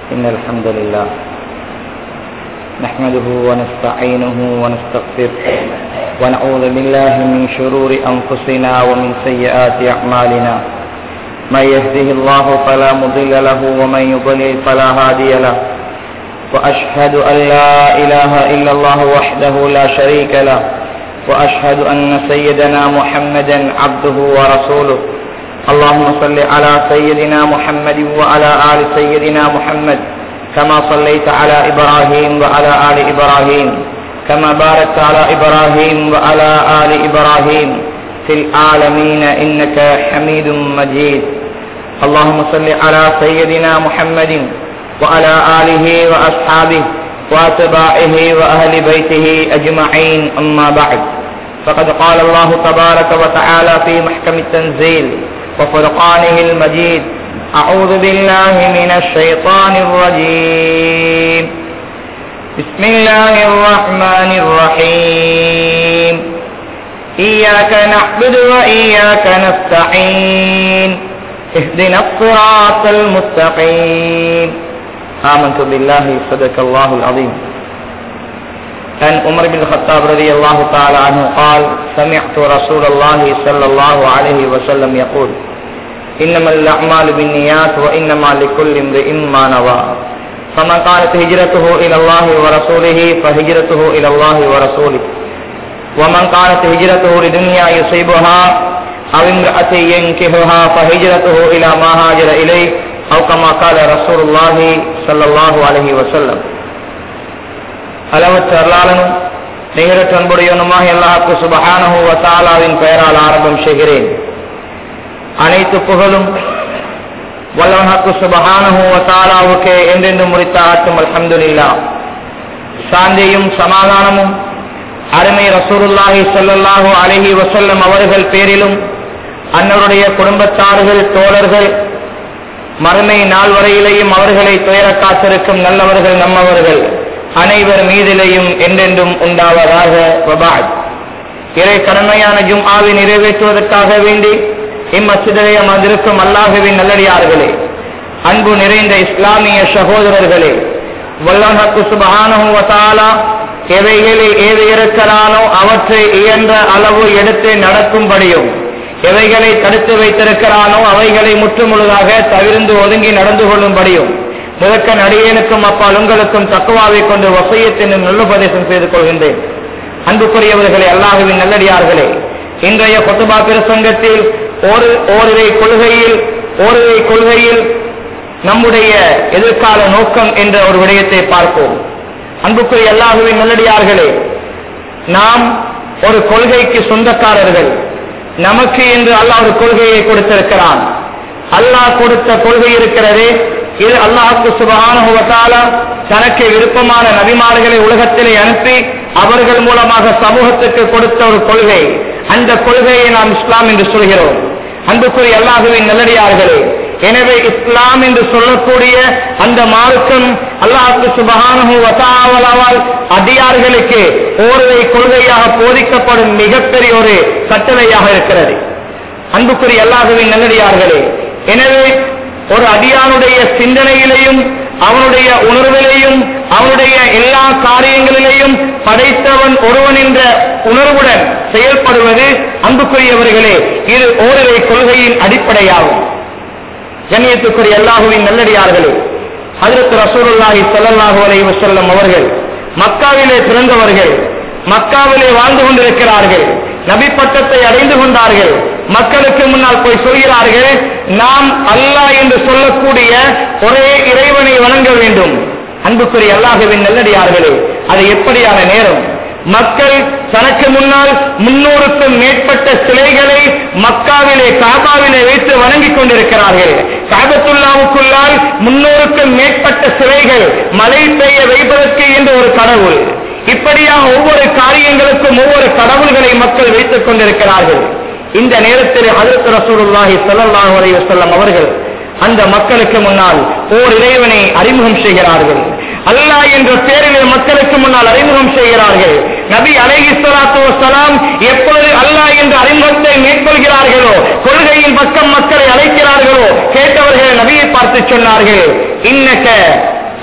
إن الحمد لله نحمده ونستعينه ونستغفره ونعوذ بالله من شرور أنفسنا ومن سيئات أعمالنا من يهده الله فلا مضل له ومن يضلل فلا هادي له وأشهد أن لا إله إلا الله وحده لا شريك له وأشهد أن سيدنا محمدا عبده ورسوله اللهم صل على سيدنا محمد وعلى آل سيدنا محمد كما صليت على إبراهيم وعلى آل إبراهيم كما باركت على إبراهيم وعلى آل إبراهيم في العالمين إنك حميد مجيد اللهم صل على سيدنا محمد وعلى آله وأصحابه وأتباعه وأهل بيته أجمعين أما بعد فقد قال الله تبارك وتعالى في محكم التنزيل وفرقانه المجيد أعوذ بالله من الشيطان الرجيم بسم الله الرحمن الرحيم إياك نعبد وإياك نستعين اهدنا الصراط المستقيم آمنت بالله صدق الله العظيم عن عمر بن الخطاب رضي الله تعالى عنه قال سمعت رسول الله صلى الله عليه وسلم يقول إنما الأعمال بالنيات وإنما لكل امرئ ما نوى فمن كانت هجرته إلى الله ورسوله فهجرته إلى الله ورسوله ومن كانت هجرته لدنيا يصيبها أو امرأة ينكهها فهجرته إلى ما هاجر إليه أو كما قال رسول الله صلى الله عليه وسلم அளவற்ற அருளாளனும் நிகரற்ற அன்புடையவனுமாக எல்லாருக்கு சுபஹானஹு வத்தாலாவின் பெயரால் ஆரம்பம் செய்கிறேன் அனைத்து புகழும் வல்லவனாக்கு சுபஹானஹு வத்தாலாவுக்கு என்றென்று முடித்த ஆட்டும் அல்ஹம்துலில்லா சாந்தியும் சமாதானமும் அருமை ரசூலுல்லாஹி ஸல்லல்லாஹு அலைஹி வஸல்லம் அவர்கள் பேரிலும் அன்னருடைய குடும்பத்தார்கள் தோழர்கள் மறுமை நாள் வரையிலேயும் அவர்களை துயர காத்திருக்கும் நல்லவர்கள் நம்மவர்கள் அனைவர் மீதிலையும் என்றென்றும் உண்டாவதாக வபாத் இறை கடமையான ஜும்ஆவை நிறைவேற்றுவதற்காக வேண்டி இம்மசிதரை அமர்ந்திருக்கும் அல்லாஹுவின் நல்லடியார்களே அன்பு நிறைந்த இஸ்லாமிய சகோதரர்களே வல்லஹக்கு சுபஹானஹுவத்தாலா எவைகளை ஏது இருக்கிறானோ அவற்றை இயன்ற அளவு எடுத்து நடக்கும்படியும் எவைகளை தடுத்து வைத்திருக்கிறானோ அவைகளை முற்றுமுழுதாக தவிர்ந்து ஒதுங்கி நடந்து கொள்ளும்படியும் முதற்க நடிகனுக்கும் அப்பால் உங்களுக்கும் தக்குவாவை கொண்டு வசையத்தின் நல்லுபதேசம் செய்து கொள்கின்றேன் அன்புக்குரியவர்களே அல்லாஹுவின் நல்லடியார்களே இன்றைய கொத்துபா பிரசங்கத்தில் ஒரு ஓரிரை கொள்கையில் ஓரிரை கொள்கையில் நம்முடைய எதிர்கால நோக்கம் என்ற ஒரு விடயத்தை பார்ப்போம் அன்புக்குரிய அல்லாஹுவின் நல்லடியார்களே நாம் ஒரு கொள்கைக்கு சொந்தக்காரர்கள் நமக்கு என்று அல்லாஹ் ஒரு கொள்கையை கொடுத்திருக்கிறான் அல்லாஹ் கொடுத்த கொள்கை இருக்கிறதே இது அல்லாஹுக்கு சுபகானுபவத்தால தனக்கு விருப்பமான நபிமார்களை உலகத்திலே அனுப்பி அவர்கள் மூலமாக சமூகத்துக்கு கொடுத்த ஒரு கொள்கை அந்த கொள்கையை நாம் இஸ்லாம் என்று சொல்கிறோம் அன்புக்குரிய அல்லாஹுவின் நல்லடியார்களே எனவே இஸ்லாம் என்று சொல்லக்கூடிய அந்த மார்க்கம் அல்லாஹுக்கு சுபகானுபவத்தாவலால் அடியார்களுக்கு ஓருவை கொள்கையாக போதிக்கப்படும் மிகப்பெரிய ஒரு கட்டளையாக இருக்கிறது அன்புக்குரிய அல்லாஹுவின் நல்லடியார்களே எனவே ஒரு அடியானுடைய சிந்தனையிலையும் அவனுடைய உணர்விலையும் அவனுடைய எல்லா காரியங்களிலேயும் படைத்தவன் ஒருவன் என்ற உணர்வுடன் செயல்படுவது அன்புக்குரியவர்களே இது ஓரிரை கொள்கையின் அடிப்படையாகும் கண்ணியத்துக்குரிய அல்லாஹுவின் நல்லடியார்களே அதற்கு ரசூலுல்லாஹி ஸல்லல்லாஹு அலைஹி வஸல்லம் அவர்கள் மக்காவிலே பிறந்தவர்கள் மக்காவிலே வாழ்ந்து கொண்டிருக்கிறார்கள் நபி பட்டத்தை அடைந்து கொண்டார்கள் மக்களுக்கு முன்னால் போய் சொல்கிறார்கள் நாம் அல்லாஹ் என்று சொல்லக்கூடிய ஒரே இறைவனை வணங்க வேண்டும் அன்புக்குரிய அல்லாஹுவின் நல்லடியார்களே அது எப்படியான நேரம் மக்கள் தனக்கு முன்னால் முன்னூறுக்கும் மேற்பட்ட சிலைகளை மக்காவிலே காபாவிலே வைத்து வணங்கிக் கொண்டிருக்கிறார்கள் காபத்துல்லாவுக்குள்ளால் முன்னூறுக்கும் மேற்பட்ட சிலைகள் மழை பெய்ய வைப்பதற்கு என்று ஒரு கடவுள் இப்படியாக ஒவ்வொரு காரியங்களுக்கும் ஒவ்வொரு கடவுள்களை மக்கள் வைத்துக் கொண்டிருக்கிறார்கள் இந்த நேரத்தில் ஹதரத் ரசூலுல்லாஹி ஸல்லல்லாஹு அலைஹி வஸல்லம் அவர்கள் அந்த மக்களுக்கு முன்னால் ஓர் இறைவனை அறிமுகம் செய்கிறார்கள் அல்லாஹ் என்ற பேரிலே மக்களுக்கு முன்னால் அறிமுகம் செய்கிறார்கள் நபி அலைஹி ஸலாத்து வஸலாம் எப்பொழுது அல்லாஹ் என்ற அறிமுகத்தை மேற்கொள்கிறார்களோ கொள்கையின் பக்கம் மக்களை அழைக்கிறார்களோ கேட்டவர்கள் நபியை பார்த்து சொன்னார்கள் இன்னக்க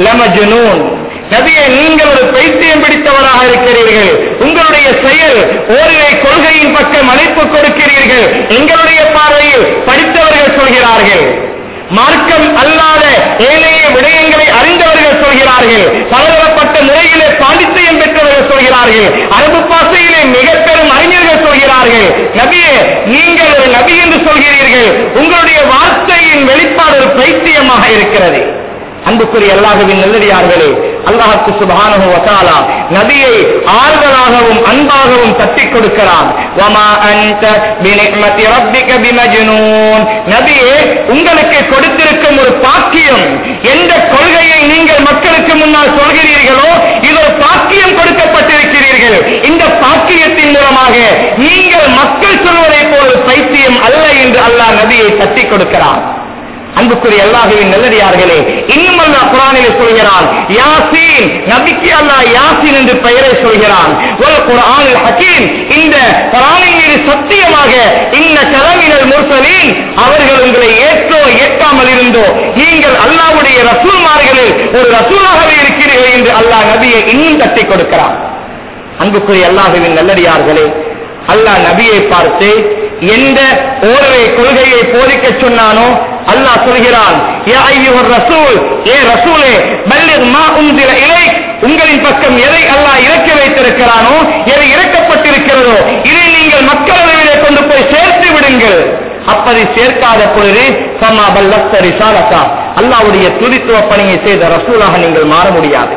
லமஜ்னூன் நபியே நீங்கள் ஒரு பைத்தியம் பிடித்தவராக இருக்கிறீர்கள் உங்களுடைய செயல் ஓரிரை கொள்கையின் பக்கம் அழைப்பு கொடுக்கிறீர்கள் எங்களுடைய பார்வையில் படித்தவர்கள் சொல்கிறார்கள் மார்க்கம் அல்லாத ஏனைய விடயங்களை அறிந்தவர்கள் சொல்கிறார்கள் பலதரப்பட்ட முறையிலே பாண்டித்தியம் பெற்றவர்கள் சொல்கிறார்கள் அரபு பாசையிலே மிக பெரும் அறிஞர்கள் சொல்கிறார்கள் நபியே நீங்கள் ஒரு நபி என்று சொல்கிறீர்கள் உங்களுடைய வார்த்தையின் வெளிப்பாடு ஒரு பைத்தியமாக இருக்கிறது அன்புக்குரிய அல்லாஹுவின் நல்லடியார்களே அல்லாஹுக்கு சுபானு வசாலா நபியை ஆறுதலாகவும் அன்பாகவும் தட்டிக் கொடுக்கிறான் வமா அன்த பினிஅமதி ரப்பிக பிமஜ்னூன் நபியே உங்களுக்கு கொடுத்திருக்கும் ஒரு பாக்கியம் எந்த கொள்கையை நீங்கள் மக்களுக்கு முன்னால் சொல்கிறீர்களோ இது ஒரு பாக்கியம் கொடுக்கப்பட்டிருக்கிறீர்கள் இந்த பாக்கியத்தின் மூலமாக நீங்கள் மக்கள் சொல்வதை போல் பைத்தியம் அல்ல என்று அல்லாஹ் நபியை தட்டிக் கொடுக்கிறான் அன்புக்குரிய அல்லாஹுவின் நல்லடியார்களே இன்னும் அல்லாஹ் குரானிலே சொல்கிறான் யாசீன் நபிக்கு அல்லாஹ் யாசீன் என்று பெயரை சொல்கிறான் ஒரு குரானில் ஹக்கீம் இந்த குரானின் மீது சத்தியமாக இந்த கலமினல் முர்சலீன் அவர்கள் உங்களை ஏற்றோ ஏற்காமல் இருந்தோ நீங்கள் அல்லாஹ்வுடைய ரசூல்மார்களில் ஒரு ரசூலாகவே இருக்கிறீர்கள் என்று அல்லாஹ் நபியை இன்னும் தட்டி கொடுக்கிறான் அன்புக்குரிய அல்லாஹுவின் நல்லடியார்களே அல்லாஹ் நபியை பார்த்து எந்த ஓரவை கொள்கையை போதிக்க சொன்னானோ அல்லாஹ் சொல்கிறான் யா ஐயுஹர் ரசூல் ஏ ரசூலே பல்லிக் மா உன்சில இலை உங்களின் பக்கம் எதை அல்லாஹ் இறக்க வைத்திருக்கிறானோ எதை இறக்கப்பட்டிருக்கிறதோ இதை நீங்கள் மக்களவையிலே கொண்டு போய் சேர்த்து விடுங்கள் அப்படி சேர்க்காத பொழுது சமா பல்லத்த ரிசாலத்தா அல்லாஹ்வுடைய துதித்துவ பணியை செய்த ரசூலாக நீங்கள் மாற முடியாது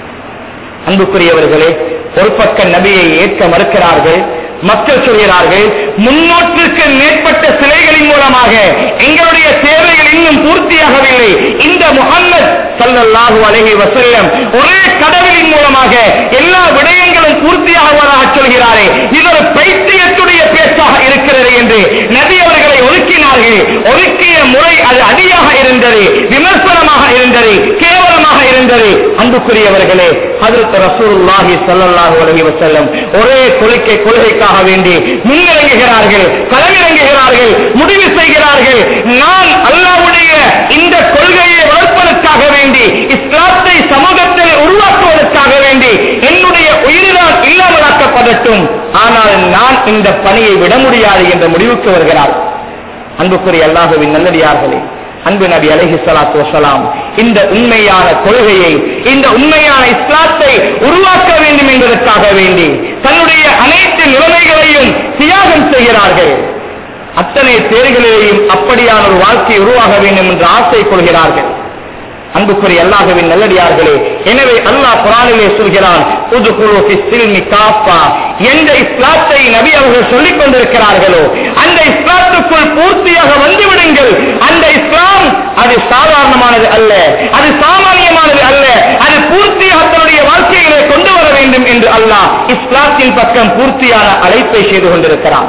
அன்புக்குரியவர்களே ஒரு பக்க நபியை ஏற்க மறுக்கிறார்கள் மக்கள் சொல்கிறார்கள் முன்னூற்றுக்கு மேற்பட்ட சிலைகளின் மூலமாக எங்களுடைய தேவைகள் இன்னும் பூர்த்தியாகவில்லை இந்த முகம்மது சல்லல்லாஹு அலைஹி வஸல்லம் ஒரே கடவுளின் மூலமாக எல்லா விடயங்களும் பூர்த்தியாகுவதாக சொல்கிறாரே இது ஒரு பைத்தியத்துடைய பேச்சாக இருக்கிறது என்று நபி அவர்களை ஒதுக்கினார்கள் ஒதுக்கிய முறை அது அடியாக இருந்தது விமர்சனமாக இருந்தது கேவலமாக இருந்தது அன்புக்குரியவர்களே அதற்கு ரசூலுல்லாஹி ஸல்லல்லாஹு அலைஹி வஸல்லம் ஒரே கொள்கை கொள்கைக்காக வேண்டி முன்னிறங்குகிறார்கள் களமிறங்குகிறார்கள் முடிவு செய்கிறார்கள் நான் அல்லாஹ்வுடைய இந்த கொள்கையை வளர்ப்பதற்காக வேண்டி இஸ்லாத்தை சமூகத்தில் உருவாக்குவதற்காக வேண்டி என்னுடைய உயிரினால் இல்லாமலாக்கப்படட்டும் ஆனால் நான் இந்த பணியை விட முடியாது என்ற முடிவுக்கு வருகிறார் அன்புக்குரிய அல்லாஹுவின் நல்லடியார்களே அன்பு நபி அலஹி சலாத்து வசலாம் இந்த உண்மையான கொள்கையை இந்த உண்மையான இஸ்லாத்தை உருவாக்க வேண்டும் என்பதற்காக வேண்டி தன்னுடைய அனைத்து நிலைமைகளையும் தியாகம் செய்கிறார்கள் அத்தனை தேர்களிலேயும் அப்படியான ஒரு வாழ்க்கை உருவாக வேண்டும் என்று ஆசை கொள்கிறார்கள் அன்புக்குரிய அல்லாஹுவின் நல்லடியார்களே எனவே அல்லாஹ் குரானிலே சொல்கிறான் உதுகுலு ஃபி ஸில்மி காஃபா எந்த இஸ்லாத்தை நபி அவர்கள் சொல்லிக் கொண்டிருக்கிறார்களோ அந்த இஸ்லாத்துக்குள் பூர்த்தியாக வந்து விடுங்கள் அந்த இஸ்லாம் அது சாதாரணமானது அல்ல அது சாமானியமானது அல்ல அது பூர்த்தியாக தன்னுடைய வாழ்க்கையிலே கொண்டு வர வேண்டும் என்று அல்லாஹ் இஸ்லாத்தின் பக்கம் பூர்த்தியான அழைப்பை செய்து கொண்டிருக்கிறான்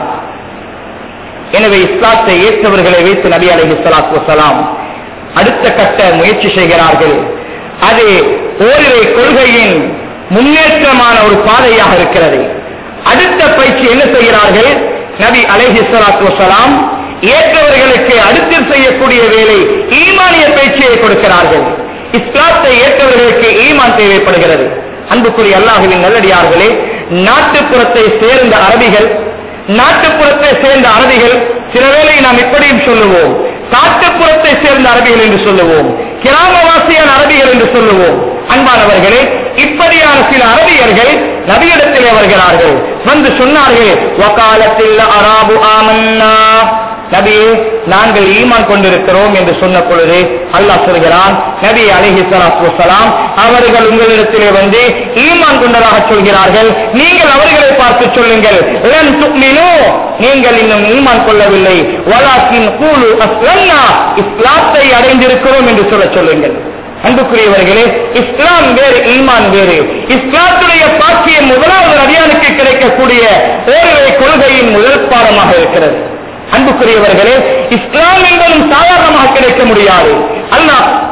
எனவே இஸ்லாத்தை ஏற்றவர்களை வைத்து நபி அலைஹி ஸலாத்து வஸலாம் அடுத்த கட்ட முயற்சி செய்கிறார்கள் அது ஓரிரை கொள்கையின் முன்னேற்றமான ஒரு பாதையாக இருக்கிறது அடுத்த பயிற்சி என்ன செய்கிறார்கள் நபி அலைஹி ஸலாத்து வஸலாம் ஏற்றவர்களுக்கு அடுத்து செய்யக்கூடிய வேலை ஈமானிய பயிற்சியை கொடுக்கிறார்கள் இஸ்லாத்தை ஏற்றவர்களுக்கு ஈமான் தேவைப்படுகிறது அன்புக்குரிய அல்லாஹுவின் நல்லடியார்களே நாட்டுப்புறத்தை சேர்ந்த அரபிகள் நாட்டுப்புறத்தை சேர்ந்த அரபிகள் சில வேளை நாம் இப்படியும் சொல்லுவோம் காட்டுப்புறத்தை சேர்ந்த அரபிகள் என்று சொல்லுவோம் கிராமவாசியான அரபிகள் என்று சொல்லுவோம் அன்பானவர்களே இப்படியான சில அரபியர்கள் நபியிடத்திலே வருகிறார்கள் வந்து சொன்னார்கள் வக்காலத்தில் அராபு ஆமன்னா நபியே நாங்கள் ஈமான் கொண்டிருக்கிறோம் என்று சொன்ன பொழுது அல்லாஹ் சொல்கிறான் நபி அலிஹி சலாத்து வசலாம் அவர்கள் உங்களிடத்திலே வந்து ஈமான் கொண்டதாக சொல்கிறார்கள் நீங்கள் அவர்களை பார்த்து சொல்லுங்கள் "லன் துக்மினு", நீங்கள் இன்னும் ஈமான் கொள்ளவில்லை வலாக்கின் கூலு அஸ்லன்னா இஸ்லாத்தை அடைந்திருக்கிறோம் என்று சொல்ல சொல்லுங்கள் அன்புக்குரியவர்களே இஸ்லாம் வேறு ஈமான் வேறு இஸ்லாத்துடைய பாக்கியம் முதலாவது அடியானுக்கு கிடைக்கக்கூடிய ஓரிரை கொள்கையின் முதல் பாடமாக இருக்கிறது அன்புக்குரியவர்களே இஸ்லாம் என்பதும் சாதாரணமாக கிடைக்க முடியாது அல்லாஹ்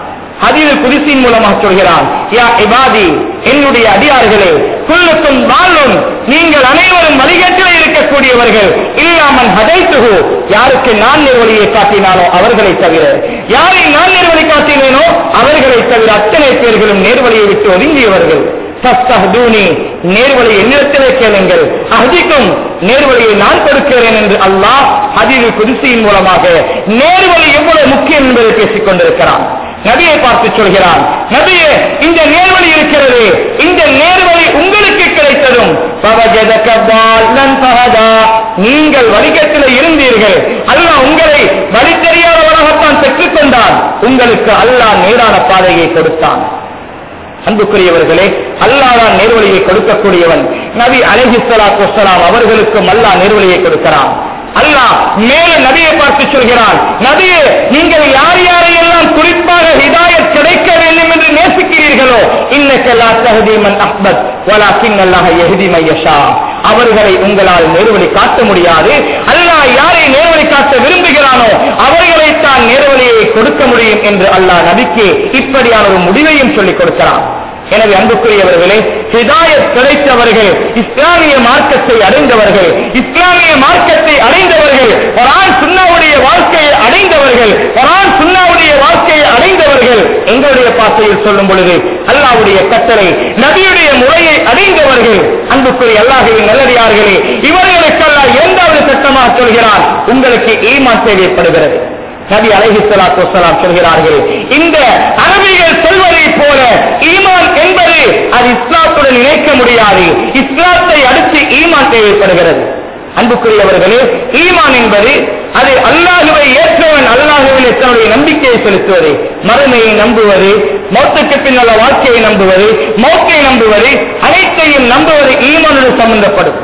ஹதீது குதிசின் மூலமாக சொல்கிறான் யா இபாதி என்னுடைய அடியார்களே குல்லுக்கும் வாழும் நீங்கள் அனைவரும் வழிகேட்டில் இருக்கக்கூடியவர்கள் இல்லாமல் ஹதைத்துகு யாருக்கு நான் நேர்வழியை காட்டினானோ அவர்களை தவிர யாரை நான் நேர்வழி காட்டினேனோ அவர்களை தவிர அத்தனை பேர்களும் நேர்வழியை விட்டு ஒதுங்கியவர்கள் தஸ்தஹ்தூனி, நேர்வழி என்னிடத்திலே கேளுங்கள் அஹதிக்கும் நேர்வழியை நான் கொடுக்கிறேன் என்று அல்லாஹ் ஹதீது குதிசியின் மூலமாக நேர்வழி எவ்வளவு முக்கியம் என்பதை பேசிக் கொண்டிருக்கிறான் நபியை பார்த்து சொல்கிறான் நபியே இந்த நேர்வழி இருக்கிறது இந்த நேர்வழி உங்களுக்கு கிடைத்ததும் فَوَجَدَكَ ضَالًّا فَهَدَى. நீங்கள் வழிகட்டில் இருந்தீர்கள் அல்லாஹ் உங்களை வழி தெரியாதவராகத்தான் பெற்றுக் கொண்டான் உங்களுக்கு அல்லாஹ் நேரான பாதையை கொடுத்தான் அன்புக்குரியவர்களே அல்லாஹ் நேர்வழியை கொடுக்கக்கூடியவன் நபி அலஹி சலாத்து வசலாம் அவர்களுக்கும் அல்லாஹ் நேர்வழியை கொடுக்கிறான் அல்லாஹ் மேல நபியை பார்த்து சொல்கிறான் நபியே நீங்கள் யார் யாரையெல்லாம் குறிப்பாக ஹிதாயத் கிடைக்க வேண்டும் என்று நேசிக்கிறீர்களோ இன்னக்கல்லா தஹதீமன் அஹ்மத் வலாக்கின் அல்லாஹ் யஹ்தி மையஷா அவர்களை உங்களால் நேர்வழி காட்ட முடியாது அல்லாஹ் யாரை நேர்வழி காட்ட விரும்புகிறானோ அவர்களை தான் நேர்வழியை கொடுக்க முடியும் என்று அல்லாஹ் நபிக்கு இப்படியான ஒரு முடிவையும் சொல்லிக் கொடுக்கிறான் எனவே அன்புக்குரியவர்களே ஹிதாயத் கிடைத்தவர்கள் இஸ்லாமிய மார்க்கத்தை அடைந்தவர்கள் இஸ்லாமிய மார்க்கத்தை அடைந்தவர்கள் குரான் சுன்னாவுடைய வாழ்க்கையை அடைந்தவர்கள் குரான் சுன்னாவுடைய வாழ்க்கையை அடைந்தவர்கள் எங்களுடைய பாசையில் சொல்லும் பொழுது அல்லாவுடைய கட்டளை நபியுடைய முறையை அடைந்தவர்கள் அன்புக்குரிய அல்லாஹுவின் நல்லடியார்களே இவர்களுக்கெல்லாம் இரண்டாவது சட்டமாக சொல்கிறான் உங்களுக்கு ஈமான் தேவைப்படுகிறது நபி அலைஹி ஸலாத்து வஸலாம் சொல்கிறார்கள் இந்த அரபிகள் சொல்வதை போல ஈமான் என்பது அது இஸ்லாத்துடன் இணைக்க முடியாது இஸ்லாத்தை அடுத்து ஈமான் தேவைப்படுகிறது அன்புக்குரியவர்களே ஈமான் என்பது அது அல்லாஹுவை ஏற்றவன் அல்லாஹுவிலே தன்னுடைய நம்பிக்கையை செலுத்துவது மறுமையை நம்புவது மௌத்துக்கு பின்னுள்ள வாழ்க்கையை நம்புவது மௌத்தை நம்புவது அனைத்தையும் நம்புவது ஈமானுடன் சம்பந்தப்படும்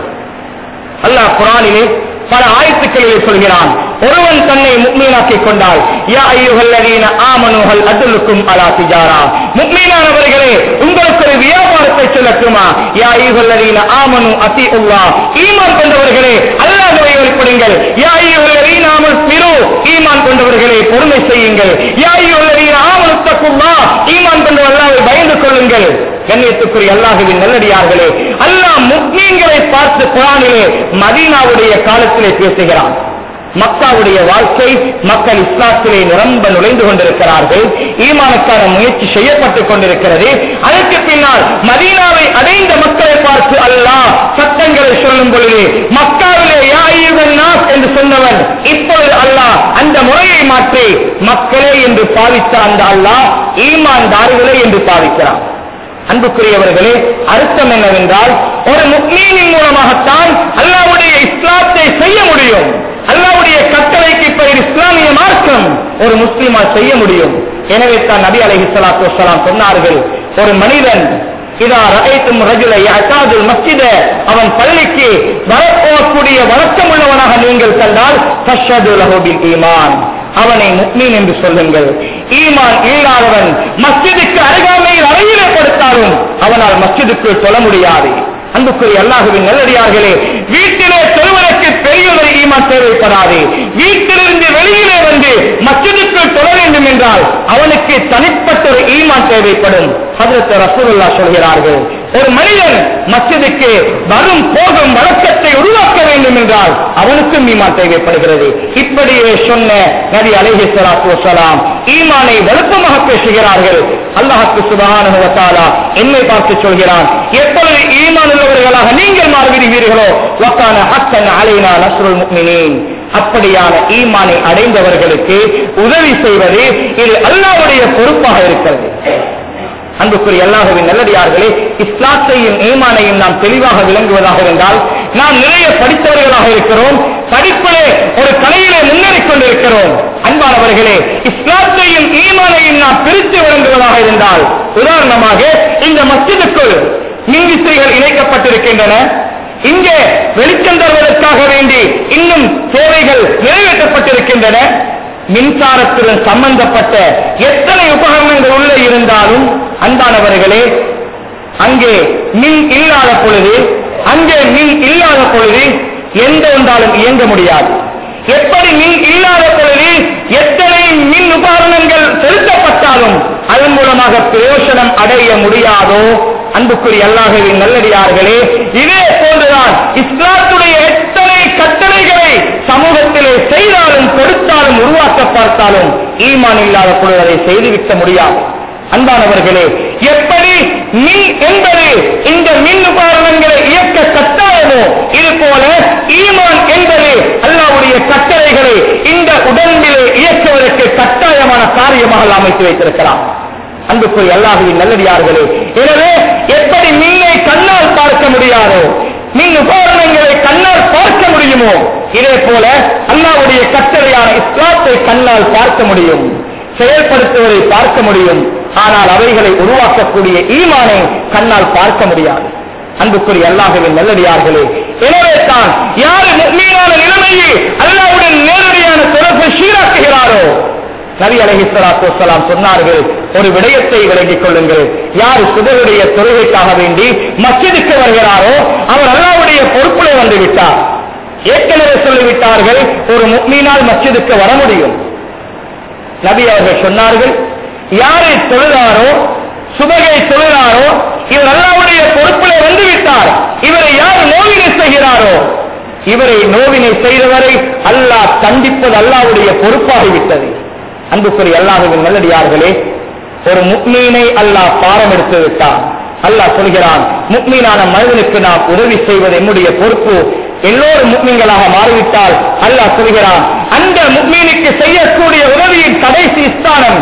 அல்லாஹ் குரானிலே பல ஆயத்துக்களிலே சொல்கிறான் ஒருவன் தன்னை முக்மீனாக்கிக் கொண்டால் யா ஐயுகல்லதீன ஆமனுகள் அதுலுக்கும் அலா திஜாரா முக்மீனானவர்களே உங்களுக்கு ஒரு வியாபாரத்தை சொல்லட்டுமா யா ஐயுகல்லதீன ஆமனு அதி உல்லா ஈமான் கொண்டவர்களே அல்லாஹ்வை வழிபடுங்கள் யா ஐயுகல்லதீன ஆமல் பிரு ஈமான் கொண்டவர்களே பொறுமை செய்யுங்கள் யா ஐயுகல்லதீன ஆமனு தக்குல்லா ஈமான் கொண்ட அல்லாஹ்வை பயந்து கொள்ளுங்கள் கண்ணியத்துக்குரிய அல்லாஹுவின் நல்லடியார்களே அல்லாஹ் முக்மீன்களை பார்த்து குரானிலே மதீனாவுடைய காலத்திலே பேசுகிறான் மக்காவுடைய வாழ்க்கை மக்கள் இஸ்லாத்திலே நிரம்ப நுழைந்து கொண்டிருக்கிறார்கள் ஈமானுக்கான முயற்சி செய்யப்பட்டுக் கொண்டிருக்கிறது அதற்கு பின்னால் மதீனாவை அடைந்த மக்களை பார்த்து அல்லாஹ் சட்டங்களை சொல்லும் பொழுது மக்காவிலே யா அய்யுகன் நாஸ் என்று சொன்னவன் இப்பொழுது அல்லாஹ் அந்த முறையை மாற்றி மக்களே என்று பாவித்த அந்த அல்லாஹ் ஈமான்தாரிகளே என்று பாவிக்கிறான் அன்புக்குரியவர்களே அர்த்தம் என்னவென்றால் ஒரு முக்மீனின் மூலமாகத்தான் அல்லாவுடைய இஸ்லாத்தை செய்ய முடியும் அல்லாவுடைய கட்டளைக்கு பெயர் இஸ்லாமிய மார்க்கம் ஒரு முஸ்லிமால் செய்ய முடியும் எனவே தான் நபி அலைஹி ஸலாத்து வஸலாம் சொன்னார்கள் ஒரு மனிதன் இதா ரஐத்தும் ரஜுல யஅதாதுல் மஸ்ஜித அவன் பள்ளிக்கு வரப்போகக்கூடிய வழக்கம் உள்ளவனாக நீங்கள் கண்டால் தஷ்ஹது லஹு பில் ஈமான் அவனை முக்மீன் என்று சொல்லுங்கள் ஈமான் இல்லாதவன் மஸ்ஜிதுக்கு அருகாமையில் அறையிலே படுத்தாலும் அவனால் மஸ்ஜிதுக்குள் சொல்ல முடியாது அன்புக்குரிய அல்லாஹுவின் நல்லடியார்களே வீட்டிலே சொல்வதற்கு பெரியவர் ஈமான் தேவைப்படாது வீட்டிலிருந்து வெளியிலே வந்து மஸ்ஜிதுக்குள் தொழ வேண்டும் என்றால் அவனுக்கு தனிப்பட்ட ஒரு ஈமான் தேவைப்படும் ஹதரத் ரசூலுல்லாஹ் சொல்கிறார்கள் ஒரு மனிதன் மஸ்ஜிதுக்கு வரும் போகும் வழக்கத்தை உருவாக்க வேண்டும் என்றால் அவனுக்கும் ஈமான் தேவைப்படுகிறது இப்படியே சொன்ன நபி அலைஹி ஸலாத்து வஸலாம் ஈமானை வலுப்பமாக பேசுகிறார்கள் அல்லாஹ்வுக்கு சுப்ஹானஹு வ தஆலா என்னை பார்த்து சொல்கிறான் எப்பொழுது ஈமான் உள்ளவர்களாக நீங்கள் மாறுவீர்களோ வக்கான ஹக்கன் அலைனா நஸ்ருல் முஃமினீன் அப்படியான ஈமானை அடைந்தவர்களுக்கு உதவி செய்வது இது அல்லாஹ்வுடைய பொறுப்பாக இருக்கிறது அன்புக்குரிய அல்லாஹுவின் நல்லடியார்களே இஸ்லாத்தையும் ஈமானையும் நாம் தெளிவாக விளங்குவதாக இருந்தால் நாம் நிறைய படித்தவர்களாக இருக்கிறோம் படிப்பிலே ஒரு கலையிலே முன்னேறிக் கொண்டிருக்கிறோம் அன்பானவர்களே இஸ்லாத்தையும் ஈமானையும் நாம் பிரித்து விளங்குவதாக இருந்தால் உதாரணமாக இந்த மஸ்ஜிதுக்குள் மின்விசைகள் இணைக்கப்பட்டிருக்கின்றன இங்கே வெளிச்சம் தருவதற்காக வேண்டி இன்னும் சேவைகள் நிறைவேற்றப்பட்டிருக்கின்றன மின்சாரத்துடன் சம்பந்தப்பட்ட எத்தனை உபகரணங்கள் உள்ளே இருந்தாலும் அன்பானவர்களே அங்கே மின் இல்லாத பொழுது அங்கே மின் இல்லாத பொழுது எந்த ஒன்றாலும் இயங்க முடியாது எப்படி மின் இல்லாத பொழுது எத்தனை மின் உபகரணங்கள் செலுத்தப்பட்டாலும் செய்தாலும் அதன் மூலமாக பிரயோசனம் அடைய முடியாதோ அன்புக்குரிய அல்லாஹுவின் நல்லடியார்களே இதே போன்றுதான் இஸ்லாத்துடைய எத்தனை கட்டளைகளை சமூகத்திலே செய்தாலும் கொடுத்தாலும் உருவாக்க பார்த்தாலும் ஈமான் இல்லாத பொழுது அதை செய்துவிட்ட முடியாது அன்பானவர்களே எப்படி மின் என்பது இந்த மின் உபகரணங்களை இயக்க கட்டாயமோ இது போல ஈமான் என்பது அல்லாவுடைய கட்டளைகளை இந்த உடம்பிலே இயக்குவதற்கு கட்டாயமான காரியமாக அல்லாஹ் அமைத்து வைத்திருக்கிறான் அன்புக்குரிய அல்லாஹுவின் நல்லடியார்களே எனவே எப்படி மின்னை கண்ணால் பார்க்க முடியாதோ மின் உபகரணங்களை கண்ணால் பார்க்க முடியுமோ இதே போல அல்லாவுடைய கட்டளையான இஸ்லாத்தை கண்ணால் பார்க்க முடியும் செயல்படுத்துவதை பார்க்க முடியும் ஆனால் அவைகளை உருவாக்கக்கூடிய ஈமானை கண்ணால் பார்க்க முடியாது அன்புக்குரிய அல்லாஹுவின் நல்லடியார்களே எனவே தான் யாரு மீனான நிலைமையை அல்லாவுடன் நேரடியான தொடர்பை சீராக்குகிறாரோ நபி அலஹி சலாத்து வலாம் சொன்னார்கள் ஒரு விடயத்தை விளங்கிக் கொள்ளுங்கள் யார் சுதருடைய தொழுகைக்காக வேண்டி மஸ்ஜிதுக்கு வருகிறாரோ அவர் அல்லாவுடைய பொறுப்புல வந்து விட்டார் ஏற்கனவே சொல்லிவிட்டார்கள் ஒரு முக்மீனால் மஸ்ஜிதுக்கு வர முடியும் நபி அவர்கள் சொன்னார்கள் யாரை தொழுதாரோ சுபகை தொழுதாரோ இவர் அல்லாவுடைய பொறுப்பிலே வந்து விட்டார் இவரை யார் நோவினை செய்கிறாரோ இவரை நோவினை செய்தவரை அல்லாஹ் கண்டிப்பது அல்லாவுடைய பொறுப்பாகிவிட்டது அன்புக்குரிய அல்லாஹுவின் நல்லடியார்களே ஒரு முக்மீனை அல்லாஹ் பாரம் எடுத்து விட்டான் அல்லாஹ் சொல்கிறான் முக்மீனான மனிதனுக்கு நாம் உதவி செய்வது என்னுடைய பொறுப்பு எல்லோரும் முக்மீன்களாக மாறிவிட்டால் அல்லாஹ் சொல்கிறான் அந்த முக்மீனுக்கு செய்யக்கூடிய உதவியின் கடைசி ஸ்தானம்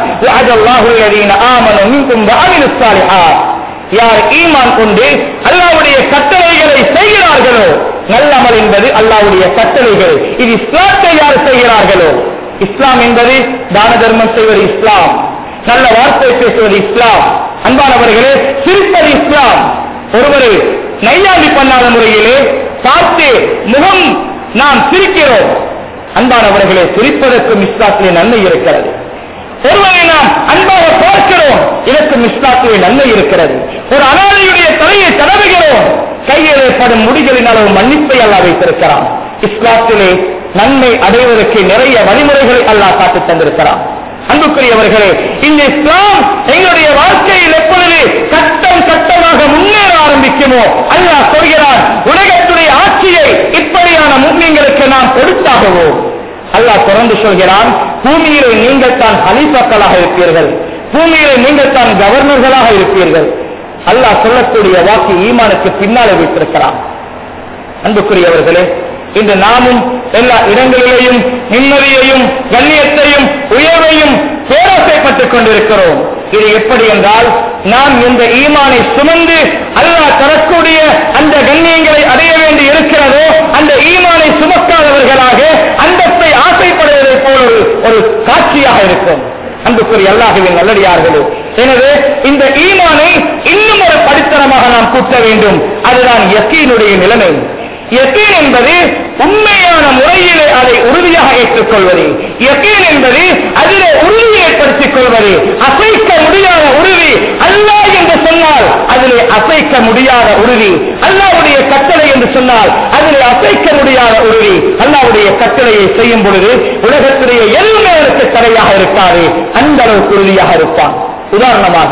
யார் ஈமான் கொண்டு அல்லாவுடைய கட்டளைகளை செய்கிறார்களோ நல்லமல் என்பது அல்லாவுடைய கட்டளைகள் இது இஸ்லாத்தை யார் செய்கிறார்களோ இஸ்லாம் என்பது தான தர்மம் செய்வது இஸ்லாம் நல்ல வார்த்தை பேசுவது இஸ்லாம் அன்பானவர்களே சிரிப்பது இஸ்லாம் ஒருவரை நையாண்டி பண்ணாத முறையிலே பார்த்து முகம் நாம் சிரிக்கிறோம் அன்பானவர்களே சிரிப்பதற்கும் இஸ்லாத்திலே நன்மை இருக்கிறது ஒருவரை நாம் அன்பாக பார்க்கிறோம் இதற்கும் இஸ்லாத்திலே நன்மை இருக்கிறது ஒரு அனாதையுடைய தலையை தடவுகிறோம் கையிலே படும் முடிகளின் அளவு மன்னிப்பை அல்லா வைத்திருக்கிறான் இஸ்லாத்திலே நன்மை அடைவதற்கு நிறைய வழிமுறைகளை அல்லாஹ் காட்டி தந்திருக்கிறான் அன்புக்குரியவர்களே இந்த இஸ்லாம் எங்களுடைய வாழ்க்கையில் எப்பொழுது கட்டம் கட்டமாக முன்னேற ஆரம்பிக்குமோ அல்லாஹ் சொல்கிறான் உலகத்துடைய ஆட்சியை இப்படியான முஸ்லிம்களுக்கு நாம் கொடுத்தாகவோ அல்லாஹ் தொடர்ந்து சொல்கிறான் பூமியிலே நீங்கள் தான் ஹலீஃபாக்களாக இருப்பீர்கள் பூமியிலே நீங்கள் தான் கவர்னர்களாக இருப்பீர்கள் அல்லாஹ் சொல்லக்கூடிய வாக்கு ஈமானுக்கு பின்னாலே வைத்திருக்கிறான் அன்புக்குரியவர்களே இன்று நாமும் எல்லா இடங்களிலேயும் நிம்மதியையும் கண்ணியத்தையும் உயர்வையும் பேராசைப்பட்டுக் கொண்டிருக்கிறோம் இது எப்படி என்றால் நாம் இந்த ஈமானை சுமந்து அல்லாஹ் தரக்கூடிய அந்த கண்ணியங்களை அடைய வேண்டி இருக்கிறதோ அந்த ஈமானை சுமக்காதவர்களாக அந்தத்தை ஆசைப்படுவதை போல ஒரு ஒரு காட்சியாக இருக்கும் அன்புக்குரிய அல்லாஹுவின் நல்லடியார்களே எனவே இந்த ஈமானை இன்னும் ஒரு படித்தரமாக நாம் கூட்ட வேண்டும் அதுதான் யக்கீனுடைய நிலைமை யக்கீன் என்பது உண்மையான முறையிலே அதை உறுதியாக ஏற்றுக்கொள்வது யக்கீன் என்பது அதிலே உறுதி ஏற்படுத்திக் கொள்வது அசைக்க முடியாத உறுதி அல்லாஹ் என்று சொன்னால் அதிலே அசைக்க முடியாத உறுதி அல்லாவுடைய கட்டளை என்று சொன்னால் அதிலே அசைக்க முடியாத உறுதி அல்லாவுடைய கட்டளையை செய்யும் பொழுது உலகத்திலேயே எதுவுமே அவருக்கு தடையாக இருக்காது அந்த அளவுக்கு உறுதியாக இருப்பான் உதாரணமாக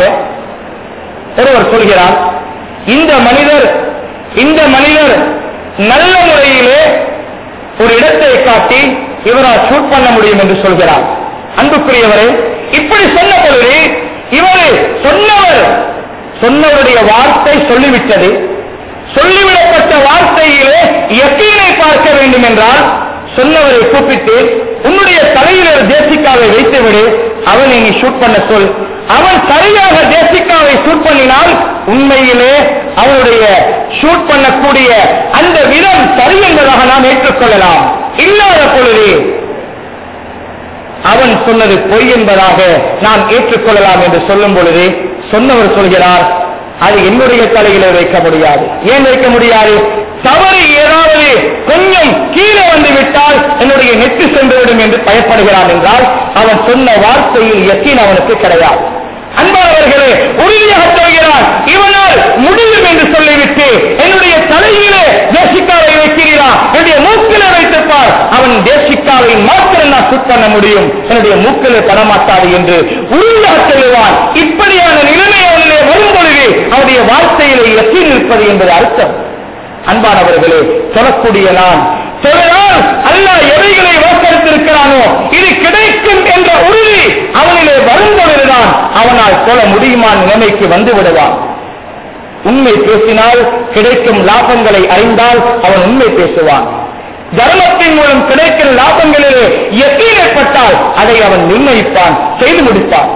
ஒருவர் சொல்கிறார் இந்த மனிதர் இந்த மனிதர் நல்ல முறையிலே ஒரு இடத்தை காட்டி இவரால் ஷூட் பண்ண முடியும் என்று சொல்கிறார் அன்புக்குரியவரே இப்படி சொன்ன பொழுது இவர் சொன்னவர் சொன்னவருடைய வார்த்தை சொல்லிவிட்டது சொல்லிவிடப்பட்ட வார்த்தையிலே எத்தீனை பார்க்க வேண்டும் என்றால் சொன்னவரை கூப்பிட்டு உன்னுடைய தலையில் ஒரு தேசிக்காவை வைத்துவிடு அவனை நீ ஷூட் பண்ண சொல் அவன் சரியாக தேசிக்காவை ஷூட் பண்ணினால் உண்மையிலே அவனுடைய ஷூட் பண்ணக்கூடிய அந்த விதம் சரி என்பதாக நாம் ஏற்றுக்கொள்ளலாம் இல்லாத பொழுது அவன் சொன்னது பொய் என்பதாக நாம் ஏற்றுக்கொள்ளலாம் என்று சொல்லும் பொழுது சொன்னவர் சொல்கிறார் அது என்னுடைய தலையில வைக்க முடியாது ஏன் வைக்க முடியாது தவறு ஏதாவது கொஞ்சம் கீழே வந்து விட்டால் என்னுடைய நெற்றி சென்றுவிடும் என்று பயப்படுகிறான் என்றால் அவன் சொன்ன வார்த்தையில் எத்தீன் அவனுக்கு கிடையாது அன்பானவர்களே உறுதியாக சொல்கிறான் இவனால் முடியும் என்று சொல்லிவிட்டு என்னுடைய தலையிலே தேசிக்காவை வைக்கிறீரா என்னுடைய மூக்கிலே வைத்திருப்பார் அவன் தேசிக்காவை மாத்திரம் நான் ஷூட் பண்ண முடியும் என்னுடைய மூக்கிலே படமாட்டாது என்று உறுதியாக சொல்லுவான் இப்படியான நிலைமை அவனிலே வரும் பொழுது அவருடைய வாழ்க்கையிலே எத்தி நிற்பது என்பது அர்த்தம் அன்பானவர்களே சொல்லக்கூடிய நான் சொல்லலாம் அல்லாஹ் எவைகளை வாக்களித்திருக்கிறானோ இது கிடைக்கும் என்ற உறுதி அவனிலே வரும் பொழுதுதான் அவனால் சொல்ல முடியுமா நிலைமைக்கு வந்து விடுவான் உண்மை பேசினால் கிடைக்கும் லாபங்களை அறிந்தால் அவன் உண்மை பேசுவான் தர்மத்தின் மூலம் கிடைக்கிற லாபங்களிலே எத்தீன் ஏற்பட்டால் அதை அவன் நிர்ணயிப்பான் செய்து முடிப்பான்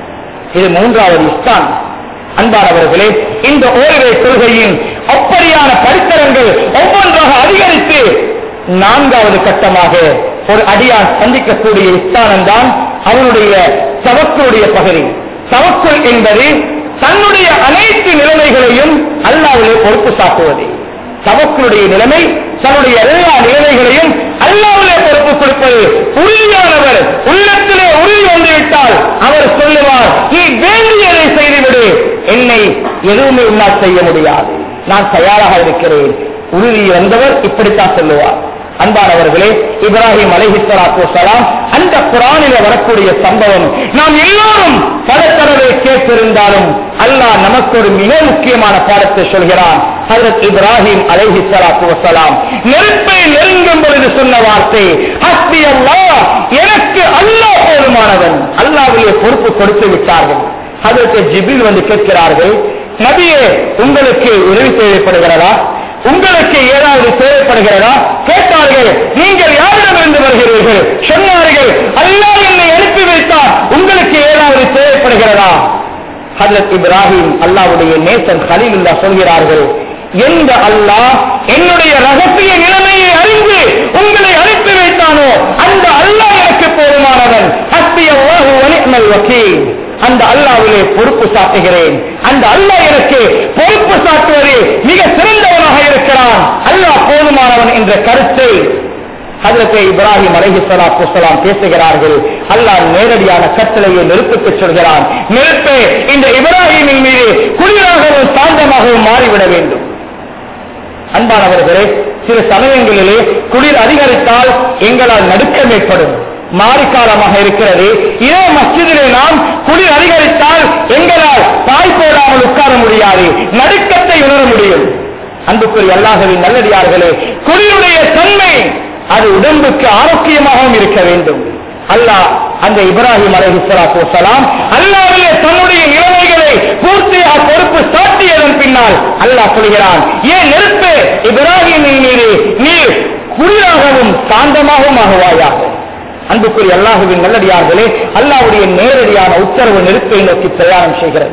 இது மூன்றாவது இஸ்தான் அன்பானவர்களே இந்த ஓரிரை கொள்கையின் அப்படியான படித்தரங்கள் ஒவ்வொன்றாக அதிகரித்து நான்காவது கட்டமாக ஒரு அடியான் சந்திக்கக்கூடிய ஸ்தானம் தான் அவனுடைய தவக்குடைய பகுதி தவக்குள் என்பது தன்னுடைய அனைத்து நிலைமைகளையும் அல்லாவிலே பொறுப்பு சாட்டுவது தவக்குடைய நிலைமை தன்னுடைய எல்லா நிலைமைகளையும் அல்லாவிலே பொறுப்பு கொடுப்பது உறுதியானவர் உள்ளத்திலே உறுதி வந்துவிட்டால் அவர் சொல்லுவார் நீ வேண்டியதை செய்துவிடு என்னை எதுவுமே உன்னால் செய்ய முடியாது நான் தயாராக இருக்கிறேன் உறுதி வந்தவர் இப்படித்தான் சொல்லுவார் அன்பானவர்களே இப்ராஹிம் அலைஹிஸ்வராத்து சலாம் அந்த குரானில வரக்கூடிய சம்பவம் நாம் எல்லோரும் பல தடவை கேட்டிருந்தாலும் அல்லாஹ் நமக்கு ஒரு மிக முக்கியமான பாடத்தை சொல்கிறான் ஹஜரத் இப்ராஹிம் அலைஹிஸ்வராத்து வசலாம் நெருப்பை நெருங்கும் பொழுது சொன்ன வார்த்தை ஹஸ்பி அல்லாஹ் எனக்கு அல்லாஹ் போதுமானவன் அல்லாவிலே பொறுப்பு கொடுத்து விட்டார்கள் அதற்கு ஜிபில் வந்து கேட்கிறார்கள் நபியே உங்களுக்கு உதவி தேவைப்படுகிறதா உங்களுக்கு ஏதாவது தேவைப்படுகிறதா கேட்டார்கள் நீங்கள் யாரிடமிருந்து வருகிறீர்கள் சொன்னார்கள் அல்லாஹ் என்னை அனுப்பி வைத்தார் உங்களுக்கு ஏதாவது தேவைப்படுகிறதா ஹஜரத் இப்ராஹிம் அல்லாவுடைய நேசன் ஹலீலுல்லா சொல்கிறார்கள் எந்த அல்லாஹ் என்னுடைய ரகசிய நிலைமையை அறிந்து உங்களை அனுப்பி வைத்தானோ அந்த அல்லாஹ் எனக்கு போதுமானவன் ஹஸ்பி அல்லாஹு வனிமல் வக்கீல் அந்த அல்லாவிலே பொறுப்பு சாட்டுகிறேன் அந்த அல்லாஹ் எனக்கு பொறுப்பு சாட்டுவது மிக சிறந்தவனாக இருக்கிறான் அல்லாஹ் போதுமானவன் என்ற கருத்தை ஹதரத்தை இப்ராஹிம் அலஹி சலாத்து வலாம் பேசுகிறார்கள் அல்லாஹ் நேரடியான கட்டளையை நெருப்புக்கு சொல்கிறான் நெருப்பே இந்த இப்ராஹிமின் மீது குளிராகவும் சாந்தமாகவும் மாறிவிட வேண்டும் அன்பானவர்களே சில சமயங்களிலே குளிர் அதிகரித்தால் எங்களால் நடுக்கம் ஏற்படும் மாரிக்காலமாக இருக்கிறது இதே மஸ்ஜிதிலே நாம் குளிர் அதிகரித்தால் எங்களால் தாய் போடாமல் உட்கார முடியாது நடுக்கத்தை உணர முடியும் அன்புக்குரிய அல்லாஹவின் நல்லடியார்களே குளிருடைய தன்மை அது உடம்புக்கு ஆரோக்கியமாகவும் இருக்க வேண்டும் அல்லாஹ் அந்த இப்ராஹிம் அலைஹிஸ்ஸலாத்து வஸலாம் அல்லாஹ்விலே தன்னுடைய நிலைமைகளை பூர்த்தியாக பொறுப்பு சாட்டியதன் பின்னால் அல்லாஹ் சொல்கிறான் ஏன் நெருப்பு இப்ராஹிமின் மீது நீர் குளிராகவும் சாந்தமாகவும் ஆகுவாயாக அன்புக்குரிய அல்லாஹுவின் நல்லடியார்களே அல்லாஹ்வுடைய நேரடியான உத்தரவு நெருப்பை நோக்கி பிரயாணம் செய்கிறது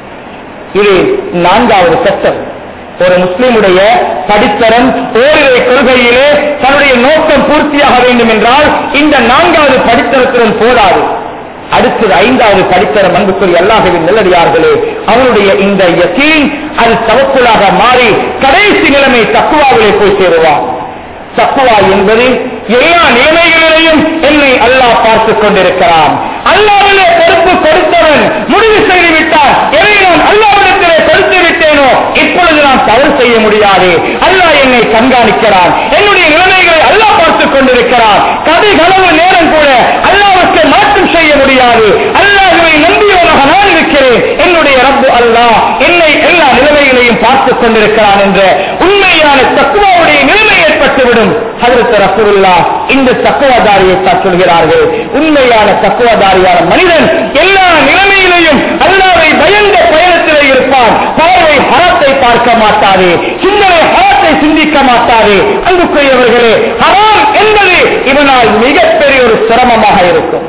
இது நான்காவது சட்டம் ஒரு முஸ்லிமுடைய படித்தரம் ஓரிரை கொள்கையிலே தன்னுடைய நோக்கம் பூர்த்தியாக வேண்டும் என்றால் இந்த நான்காவது படித்தரத்திலும் போதாது அடுத்தது ஐந்தாவது படித்தரம் அன்புக்குரிய அல்லாஹுவின் நல்லடியார்களே அவனுடைய இந்த யகீன் அது தவக்குலாக மாறி கடைசி நிலைமை தக்குவாவிலே போய் சேருவான் தக்குவா என்பது எல்லா நிலைமைகளிலையும் என்னை அல்லாஹ் பார்த்துக் கொண்டிருக்கிறான் அல்லாவிலே பொறுப்பு கொடுத்தவன் முடிவு செய்து விட்டான் எதை நான் அல்லாவிடத்திலே கொடுத்து விட்டேனோ இப்பொழுது நான் தவறு செய்ய முடியாது அல்லாஹ் என்னை கண்காணிக்கிறான் என்னுடைய நிலைமைகளை அல்லாஹ் பார்த்துக் கொண்டிருக்கிறான் கதை களவு நேரம் கூட அல்லாவுக்கு மாற்றம் செய்ய முடியாது அல்லாஹுவை நம்பியவனாக நான் இருக்கிறேன் என்னுடைய ரப்பு அல்லாஹ் என்னை எல்லா நிலைமைகளையும் பார்த்துக் கொண்டிருக்கிறான் என்ற உண்மையான தக்குவாவுடைய நிலைமை ஏற்பட்டுவிடும் ஹதரத் ரசூலுல்லா இந்த தக்குவதாரியை தான் சொல்கிறார்கள் உண்மையான தக்குவதாரியான மனிதன் எல்லா நிலைமையிலையும் அல்லாவை பயந்த பயணத்திலே இருப்பான் பார்வை ஹராத்தை பார்க்க மாட்டாது சிந்தனை ஹராத்தை சிந்திக்க மாட்டாது அன்புக்குரியவர்களே ஹராம் என்பது இவனால் மிகப்பெரிய ஒரு சிரமமாக இருக்கும்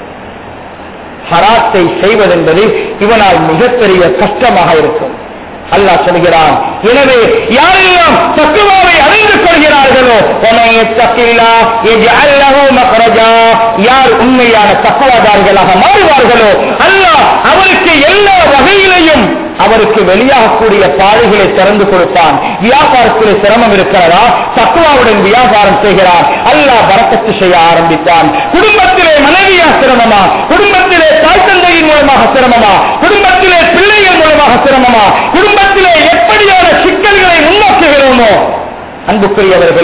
ஹராத்தை செய்வதென்பது இவனால் மிகப்பெரிய கஷ்டமாக இருக்கும் அல்லாஹ் சொல்கிறான் எனவே யாரெல்லாம் தக்குவாவை அறிந்து கொள்கிறார்களோ وَمَن يَتَّقِ اللَّهَ يَجْعَل لَّهُ مَخْرَجًا யார் உண்மையான தக்குவாதாரிகளாக மாறுவார்களோ அல்லாஹ் அவருக்கு எல்லா வகையிலையும் அவருக்கு வெளியாகக்கூடிய பாதைகளை திறந்து கொடுப்பான் வியாபாரத்திலே சிரமம் இருக்கிறதா தக்குவாவுடன் வியாபாரம் செய்கிறார் அல்லாஹ் வரக்கத்து செய்ய ஆரம்பித்தான் குடும்பத்திலே மனைவியா சிரமமா குடும்பத்திலே தாய் தந்தையின் மூலமாக சிரமமா குடும்பத்திலே பிள்ளைகள் மூலமாக சிரமமா குடும்பத்திலே எப்படியான சிக்கல்களை முன்னோக்குகிறோமோ அன்புக்குரியவர்களே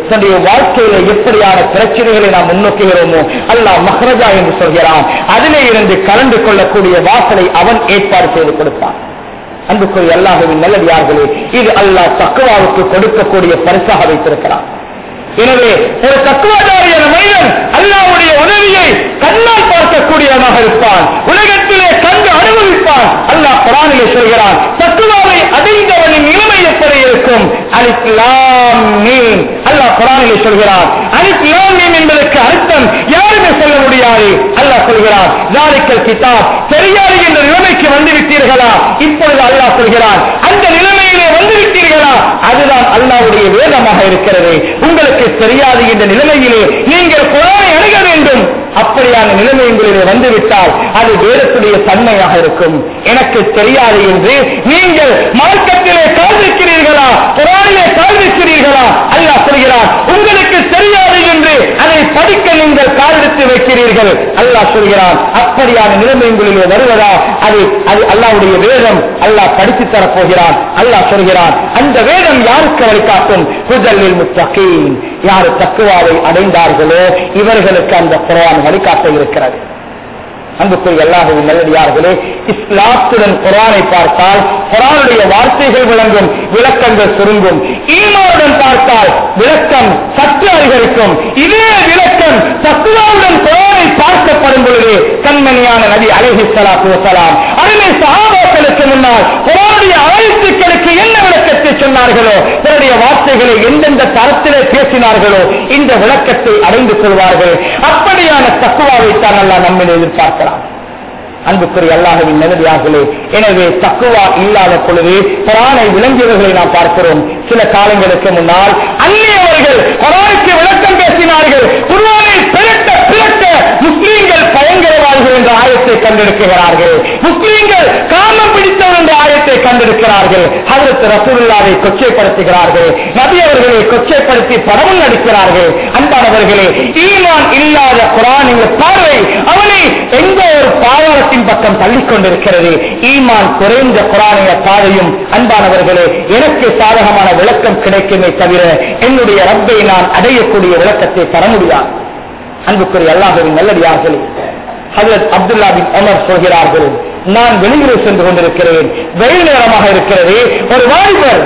தன்னுடைய வாழ்க்கையில எப்படியான பிரச்சனைகளை நாம் முன்னோக்குகிறோமோ அல்லாஹ் மஹ்ரஜா என்று சொல்கிறான் அதிலே இருந்து கலந்து கொள்ளக்கூடிய வாசலை அவன் ஏற்பாடு செய்து கொடுப்பான் அன்புக்குரிய அல்லாஹுவின் நல்லடியார்களே இது அல்லாஹ் தக்குவாவுக்கு கொடுக்கக்கூடிய பரிசாக வைத்திருக்கிறான் எனவே ஒரு தக்குவாதாரியான மனிதன் அல்லாவுடைய உதவியை கண்ணால் பார்க்கக்கூடியவனாக இருப்பான் உலகத்திலே கண்டு அனுபவிப்பான் அல்லாஹ் குரானிலே சொல்கிறான் தக்குவாவை அடைந்தவனின் நிலைமை எப்படி இருக்கும் அலிஸ்லாம் மீன் அல்லாஹ் குரானிலே சொல்கிறான் அலிஸ்லாம் மீன் என்பதற்கு அர்த்தம் யாருமே சொல்ல முடியாது அல்லாஹ் சொல்கிறான் நாளைக்கல் கிதாப் தெரியாது என்ற நிலைமைக்கு வந்துவிட்டீர்களா இப்பொழுது அல்லாஹ் சொல்கிறான் அந்த நிலைமையிலே வந்துவிட்டீர்களா அதுதான் அல்லாவுடைய வேதமாக இருக்கிறது உங்களுக்கு தெரியாது என்ற நிலைமையிலே நீங்கள் குரானை அணுக வேண்டும் அப்படியான நிலைமை உங்களிலே வந்துவிட்டால் அது வேதத்துடைய தன்மையாக இருக்கும் எனக்கு தெரியாது என்று நீங்கள் மார்க்கத்திலே காண்பிக்கிறீர்களா குரானிலே காண்பிக்கிறீர்களா அல்லாஹ் சொல்கிறான் உங்களுக்கு தெரியாது என்று அதை படிக்க நீங்கள் காலெடுத்து வைக்கிறீர்கள் அல்லாஹ் சொல்கிறான் அப்படியான நிலைமை உங்களிலே வருவதா அது அது அல்லாவுடைய வேதம் அல்லாஹ் படித்து தரப்போகிறான் அல்லாஹ் சொல்கிறான் அந்த வேதம் யாருக்கு வழிகாட்டும் புதலில் முத்தகீன் யார் தக்குவாவை அடைந்தார்களோ இவர்களுக்கு அந்த குரான் வழிகாட்ட இருக்கிறது அன்புக்குரிய எல்லாரும் நல்லடியார்களே இஸ்லாத்துடன் குரானை பார்த்தால் குரானுடைய வார்த்தைகள் விளங்கும் விளக்கங்கள் சுருங்கும் ஈமாவுடன் பார்த்தால் விளக்கம் சற்று அதிகரிக்கும் இதே விளக்கம் தத்துவாவுடன் குரானை பார்க்கப்படும் பொழுது கண்மணியான நபி அலஹி சலாத்து வசலாம் அருமை சகாபாக்களுக்கு முன்னால் குரானுடைய ஆயத்துக்களுக்கு என்ன விளக்கத்தை சொன்னார்களோ தன்னுடைய வார்த்தைகளை எந்தெந்த தரத்திலே பேசினார்களோ இந்த விளக்கத்தை அடைந்து கொள்வார்கள் அப்படியான தக்குவாவை தான் அல்லா நம்மில் எதிர்பார்க்கலாம் அன்புக்குரிய அல்லாஹவின் நேரடியார்களே எனவே தக்குவா இல்லாத பொழுது குரானை விளங்கியவர்களை நாம் பார்க்கிறோம் சில காலங்களுக்கு முன்னால் அந்நியவர்கள் குரானுக்கு விளக்கம் பேசினார்கள் குர்ஆனை பிறட்ட பிறட்ட முஸ்லீம்கள் பயங்கரவாதிகள் என்ற ஆயத்தை கண்டெடுக்கிறார்கள் முஸ்லீம்கள் காமம் பிடித்தவர் என்ற ஆயத்தை கண்டெடுக்கிறார்கள் அதற்கு ரசூலுல்லாவை கொச்சைப்படுத்துகிறார்கள் நபி அவர்களை கொச்சைப்படுத்தி படமும் நடிக்கிறார்கள் அன்பானவர்களே ஈமான் இல்லாத குரான் பார்வை அவனை எந்த ஒரு பாவாரத்தின் பக்கம் தள்ளிக் கொண்டிருக்கிறது ஈமான் குறைந்த குரானிய பாதையும் அன்பானவர்களே எனக்கு சாதகமான விளக்கம் கிடைக்குமே தவிர என்னுடைய ரப்பை நான் அடையக்கூடிய விளக்கத்தை தர முடியாது அன்புக்குரிய அல்லாஹுவின் நல்லடியார்களே ஹசரத் அப்துல்லா பின் அமர் சொல்கிறார்கள் நான் வெளியூர் சென்று கொண்டிருக்கிறேன் வெயில் நேரமாக இருக்கிறது ஒரு வாலிபர்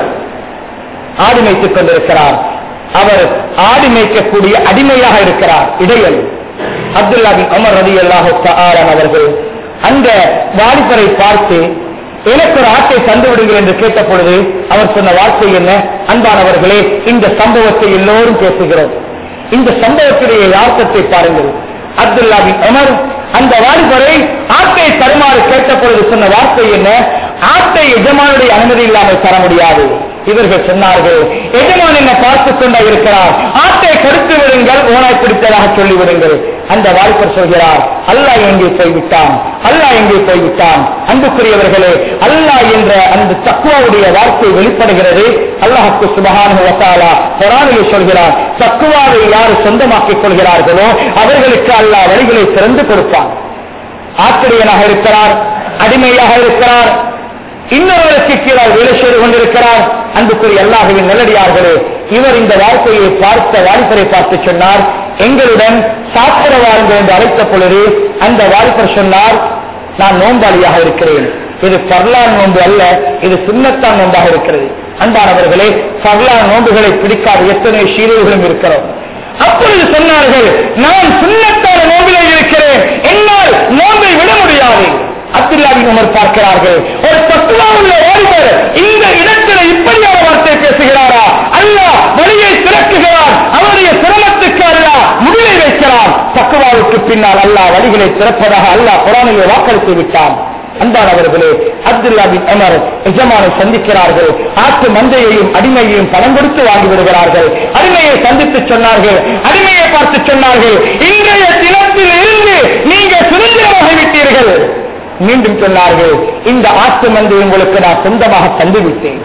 ஆடு மேய்த்துக் கொண்டிருக்கிறார் அவர் ஆடு மேய்க்கக்கூடிய அடிமையாக இருக்கிறார் இடையல் அப்துல்லா பின் அமர் ரதி அல்லாஹு அவர்கள் அந்த வாலிபரை பார்த்து எனக்கு ஒரு ஆட்டை தந்து விடுங்கள் என்று கேட்ட பொழுது அவர் சொன்ன வார்த்தை என்ன அன்பானவர்களே இந்த சம்பவத்தை எல்லோரும் பேசுகிறோம் இந்த சம்பவத்துடைய யார்த்தத்தை பாருங்கள் அப்துல்லா பின் அமர் அந்த வாலிபரை ஆட்டை தருமாறு கேட்ட பொழுது சொன்ன வார்த்தை என்ன ஆட்டை எஜமானுடைய அனுமதி இல்லாமல் தர முடியாது இவர்கள் சொன்னார்கள் எஜமான் என்ன பார்த்துக் கொண்டா இருக்கிறார் ஆட்டை கொடுத்து விடுங்கள் ஓனாய் பிடித்ததாக சொல்லிவிடுங்கள் அந்த வாலிபர் சொல்கிறார் அல்லாஹ் எங்கே போய்விட்டான் அல்லாஹ் எங்கே போய்விட்டான் அன்புக்குரியவர்களே அல்லாஹ் என்ற அந்த தக்குவாவுடைய வார்த்தை வெளிப்படுகிறது அல்லாஹுக்கு சுபகான வசாலா குரானிலே சொல்கிறார் தக்குவாவை யார் சொந்தமாக்கிக் கொள்கிறார்களோ அவர்களுக்கு அல்லாஹ் வழிகளை திறந்து கொடுப்பான் ஆசிரியனாக இருக்கிறார் அடிமையாக இருக்கிறார் இன்னொருவருக்கு கீழே வேலை செய்து கொண்டிருக்கிறார் அன்புக்குரிய அல்லாஹுவின் நல்லடியார்களே இவர் இந்த வாழ்க்கையை பார்த்த வாலிபரை பார்த்து சொன்னார் எங்களுடன் சாப்பிட வாருங்கள் என்று அழைத்த பொழுது அந்த வாலிபர் சொன்னார் நான் நோம்பாளியாக இருக்கிறேன் இது பர்லான் நோன்பு அல்ல இது சுண்ணத்தான் நோன்பாக இருக்கிறது அன்பானவர்களே பர்லான் நோன்புகளை பிடிக்காத எத்தனை சீரியல்களும் இருக்கிறோம் அப்பொழுது சொன்னார்கள் நான் சுண்ணத்தான நோம்பிலே இருக்கிறேன் என்னால் நோன்பை விட முடியாது அப்துல்லாவின் உமர் பார்க்கிறார்கள் ஒரு தத்துவா உள்ள வாலிபர் இந்த இடத்துல இப்படியான வார்த்தை பேசுகிறாரா அல்லாஹ் வழியை திறக்குகிறார் அவருடைய சிரமத்துக்கு அல்லாஹ் முடிவை வைக்கிறான் தக்குவாவுக்கு பின்னால் அல்லாஹ் வழிகளை திறப்பதாக அல்லாஹ் குரானிலே வாக்களித்து விட்டான் அன்பானவர்களே அப்துல்லா பின் அமர் எஜமானை சந்திக்கிறார்கள் ஆட்டு மந்தையையும் அடிமையையும் பணம் கொடுத்து வாங்கி விடுகிறார்கள் அடிமையை சந்தித்து சொன்னார்கள் அடிமையை பார்த்து சொன்னார்கள் இன்றைய தினத்தில் இருந்து நீங்க சுதந்திரமாக விட்டீர்கள் மீண்டும் சொன்னார்கள் இந்த ஆட்டு மந்தை உங்களுக்கு நான் சொந்தமாக தந்துவிட்டேன்